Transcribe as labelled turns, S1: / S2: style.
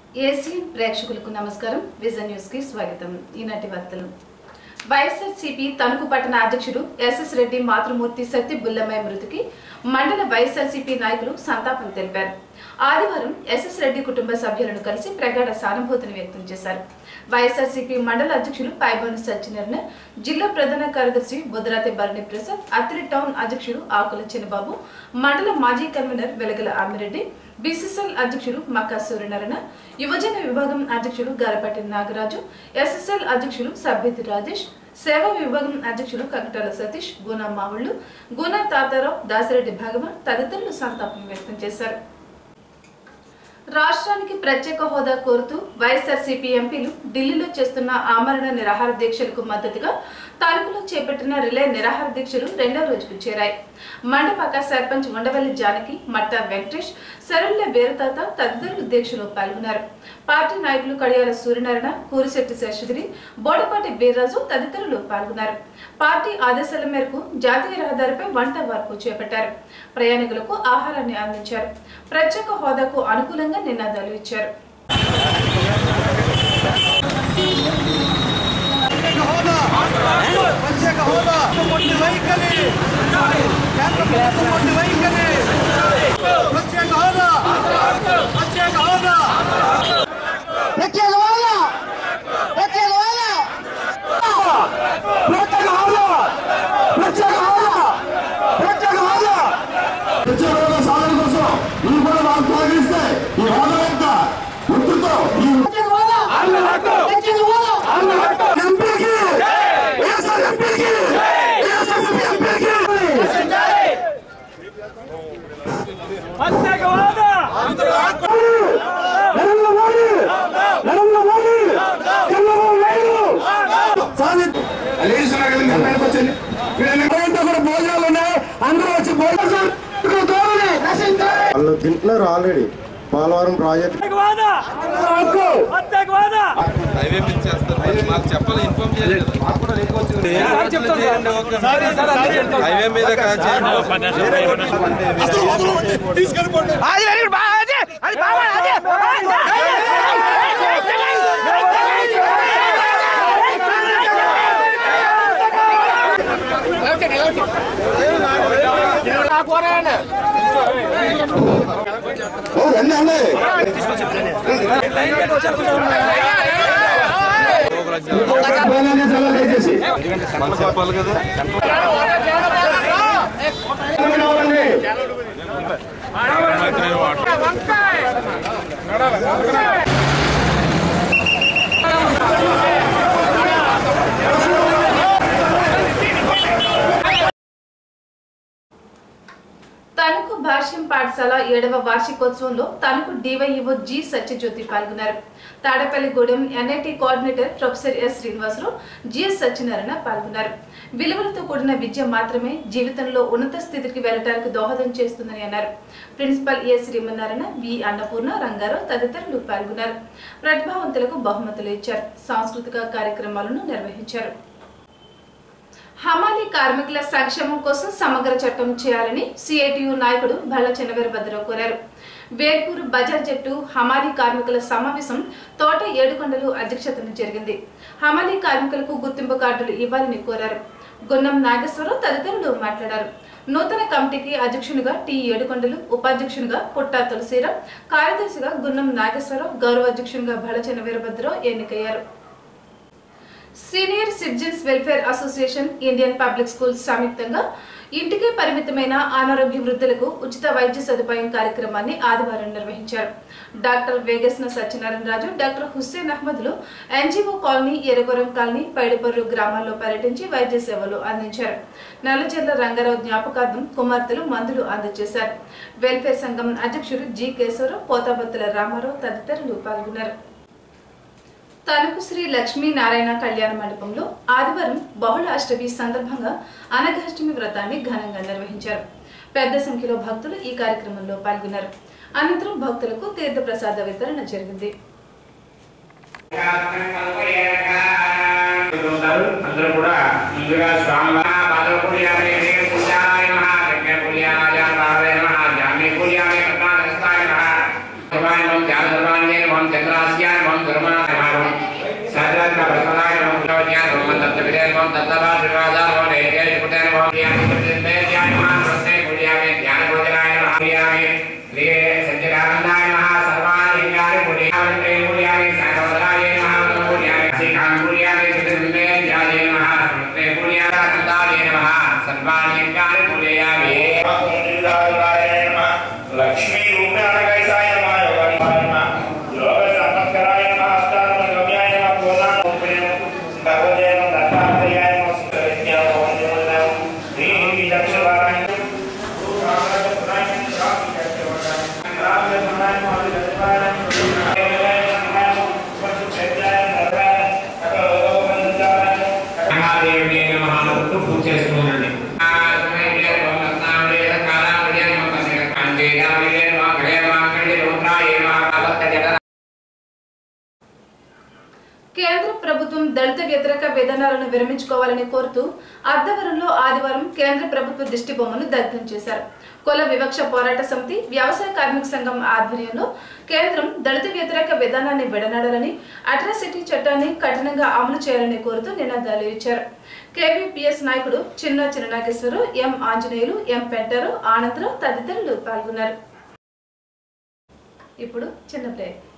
S1: ACN ప్రేక్షకులకు నమస్కారం vision news కి స్వాగతం ఈనాటి వార్తలు వైఎస్ఆర్సీపీ తణుకు పట్టణ అధ్యక్షుడు ఎస్ఎస్ రెడ్డి మాతృమూర్తి సత్య బుల్లమ్మాయి మృతికి మండల వైఎస్ఆర్సీపీ నాయకులు సంతాపం తెలిపారు ఆదివారం ఎస్ఎస్ రెడ్డి కుటుంబ సభ్యులను కలిసి ప్రగాఢ సానుభూతిని వ్యక్తం చేశారు వైఎస్ఆర్సీపీ మండల అధ్యక్షులు పైబోని సత్యనారాయణ జిల్లా ప్రధాన కార్యదర్శి బుధరాతి భరణి ప్రసాద్ అత్తిరి టౌన్ అధ్యక్షుడు ఆకుల చిన్నబాబు మండల మాజీ కన్వీనర్ వెలగల ఆమిరెడ్డి బీసీసీఎల్ అధ్యక్షుడు మక్కా సూర్యనారాయణ యువజన విభాగం అధ్యక్షుడు గారపాటి నాగరాజు ఎస్ఎస్ఎల్ అధ్యక్షులు సభ్యతి రాజేష్ సేవా విభాగం అధ్యక్షులు కకటాల సతీష్ గూనా మావుళ్ళు గూనా తాతారావు దాసిరెడ్డి భగవాన్ తదితరులు సంతాపం వ్యక్తం చేశారు రాష్ట్రానికి ప్రత్యేక హోదా కోరుతూ వైఎస్ఆర్సీపీ ఎంపీలు ఢిల్లీలో చేస్తున్న ఆమరణ నిరాహార దీక్షలకు మద్దతుగా తణుకులో చేపట్టిన రిలే నిరాహార దీక్షలు రెండవ రోజుకు చేరాయి మండపాక సర్పంచ్ ఉండవల్లి జానకి మట్టా వెంకటేష్ సరళ వీరతాత తదితరులు దీక్షలో పాల్గొన్నారు పార్టీ నాయకులు కడియాల సూర్యనారాయణ కూరిశెట్టి శేషగిరి బోడపాటి బీర్రాజు తదితరులు పాల్గొన్నారు పార్టీ ఆదేశాల మేరకు జాతీయ రహదారిపై వంట వార్పు చేపట్టారు ప్రయాణికులకు ఆహారాన్ని అందించారు ప్రత్యేక హోదాకు అనుకూలంగా నినాదాలు ఇచ్చారు
S2: ప్రత్యేక హోదా ప్రత్యేక హోదా మొండి వైఖరి కేంద్ర ప్రభుత్వం మొండి వైఖరి ప్రత్యేక హోదా ప్రత్యేక హోదా
S3: ప్రత్యేక హోదా ప్రత్యేక హోదా ప్రత్యేక హోదా ప్రత్యేక హోదా ప్రత్యేక హోదా
S4: ప్రత్యేక హోదా సాధన కోసం ఇవి కూడా వాళ్ళు తొలగిస్తే ఈ హోదా యొక్క గుర్తుతో ఈ
S3: ప్రత్యేక హోదా ప్రత్యేక హోదా
S4: ఎంపీకి వైఎస్ఆర్ ఎంపీకి వైఎస్ఆర్సీపీ ఎంపీకి
S2: ప్రత్యేక హోదా
S4: నరేంద్ర మోడీ నరేంద్ర మోడీ చంద్రబాబు నాయుడు సాధిత్ లేడీస్ ఉన్నారు కదా మీరు బయటకు వచ్చండి వీళ్ళంతా కూడా భోజనాలు ఉన్నాయి అందరూ వచ్చి భోజనం ధోరణి
S5: వాళ్ళు తింటున్నారు ఆల్రెడీ పోలవరం ప్రాజెక్ట్
S2: ప్రత్యేక హోదా ప్రత్యేక హోదా
S6: హైవే మీద చేస్తారు మరి మాకు చెప్పాలి ఇన్ఫార్మ్ చేయాలి కదా. హైవే మీద కాదు చేయండి.
S4: ఓ రండి అండి భోజనాన్ని చాలా దయచేసి
S6: మనం చెప్పాలి కదా
S4: రావాలండి.
S1: తణుకు భాష్యం పాఠశాల ఏడవ వార్షికోత్సవంలో తణుకు డివైఈఓ జి సత్యజ్యోతి పాల్గొన్నారు Tadepalligudem NIT coordinator professor S Srinivasarao GS Satyanarayana పాల్గొన్నారు విలువలతో కూడిన విద్య మాత్రమే జీవితంలో ఉన్నత స్థితికి వెళ్ళడానికి దోహదం చేస్తుందని అన్నారు principal A Srimannarayana V Annapurna Rangarao తదితరులు పాల్గొన్నారు ప్రతిభావంతులకు బహుమతులు ఇచ్చారు సాంస్కృతిక కార్యక్రమాలను నిర్వహించారు హమాలీ కార్మికుల సంక్షేమం కోసం సమగ్ర చట్టం చేయాలని సిఐటియు నాయకుడు భల్ల చెన్నవీరభద్రరావు కోరారు వేల్పూర్ బజార్ జట్టు హమాలీ కార్మికుల సమావేశం తోట ఏడుకొండలు అధ్యక్షతన జరిగింది హమాలీ కార్మికులకు గుర్తింపు కార్డులు ఇవ్వాలని కోరారు గున్నం నాగేశ్వరరావు తదితరులు మాట్లాడారు నూతన కమిటీకి అధ్యక్షునిగా టి ఏడుకొండలు ఉపాధ్యక్షునిగా పుట్టా తులసీరాం కార్యదర్శిగా గున్నం నాగేశ్వరరావు గౌరవ అధ్యక్షునిగా భల్ల చెన్నవీరభద్రరావు ఎన్నికయ్యారు senior citizens welfare association Indian public schools సంయుక్తంగా ఇంటికే పరిమితమైన అనారోగ్య వృద్ధులకు ఉచిత వైద్య సదుపాయం కార్యక్రమాన్ని ఆదివారం నిర్వహించారు డాక్టర్ వేగస్న సత్యనారాయణ రాజు డాక్టర్ హుస్సేన్ అహ్మద్లు NGO colony Eragoram colony Paidiparru గ్రామాల్లో పర్యటించి వైద్య సేవలు అందించారు నల్లజర్ల రంగారావు జ్ఞాపకార్థం కుమార్తెలు మందులు అందజేశారు వెల్ఫేర్ సంఘం అధ్యక్షుడు జి కేశవరావు పోతాబత్తుల రామారావు తదితరులు పాల్గొన్నారు తణుకు శ్రీ లక్ష్మీ నారాయణ కళ్యాణ మండపంలో ఆదివారం బహుళ అష్టమి సందర్భంగా అనఘాష్టమి వ్రతాన్ని ఘనంగా నిర్వహించారు పెద్ద సంఖ్యలో భక్తులు ఈ కార్యక్రమంలో పాల్గొన్నారు అనంతరం భక్తులకు తీర్థ ప్రసాద వితరణ జరిగింది
S7: అందరూ కూడా ముందుగా స్వామి పాదకుడియామే పూజాయ మహా యజ్ఞ పూజాయ భావే మహా జామి పూజాయ కథాస్తాయ మహా జ్ఞానధర్మాన్యే నమః చంద్రాస్యాయ నమః ధర్మాయ నమః సర్వత్ర ప్రసన్నాయ నమః జ్ఞాన నమః తత్తవిదే నమః తత్తవాదివాదాయ నమః ఏకేశపుతే నమః జ్ఞానపుత్రేయ నమః ప్రస్తే పుణ్యామే జ్ఞానభోజనాయ నమః పుణ్యామే ప్రియ సత్యకానందాయ నమః సర్వాణి జ్ఞాని పుణ్యామే పుణ్యామే సర్వదాయ నమః పుణ్యామే శ్రీకాం పుణ్యామే సుతిర్మే జ్ఞానే నమః ప్రస్తే పుణ్యానందాయ నమః సర్వాణి జ్ఞాని పుణ్యామే
S8: లక్ష్మీ రూపాణగైసాయ నమః యోగాయ నమః యోగ సంపత్కరాయ నమః అష్టాదమ గమ్యాయ నమః పూర్ణాన రూపేణ భగవతే నమః దత్తాత్రేయాయ నమః సుతవిద్యా భవంతిమల్లం దీని విచక్షవారాయ
S7: మహాదేవుడే నమః అంటూ పూజ చేసుకోనండి
S1: కేంద్ర ప్రభుత్వం దళిత వ్యతిరేక విధానాలను విరమించుకోవాలని కోరుతూ అద్దవరంలో ఆదివారం కేంద్ర ప్రభుత్వ దిష్టి బొమ్మను దగ్ధం చేశారు కుల వివక్ష పోరాట సమితి వ్యవసాయ కార్మిక సంఘం ఆధ్వర్యంలో కేంద్రం దళిత వ్యతిరేక విధానాన్ని విడనాడాలని అట్రాసిటీ చట్టాన్ని కఠినంగా అమలు చేయాలని కోరుతూ నినాదాలు ఇచ్చారు కేవీపీఎస్ నాయకుడు చిన్న చిన్ననాగేశ్వరు ఎం ఆంజనేయులు ఎం పెంటారు ఆనందరావు తదితరులు పాల్గొన్నారు ఇప్పుడు చిన్న ప్లే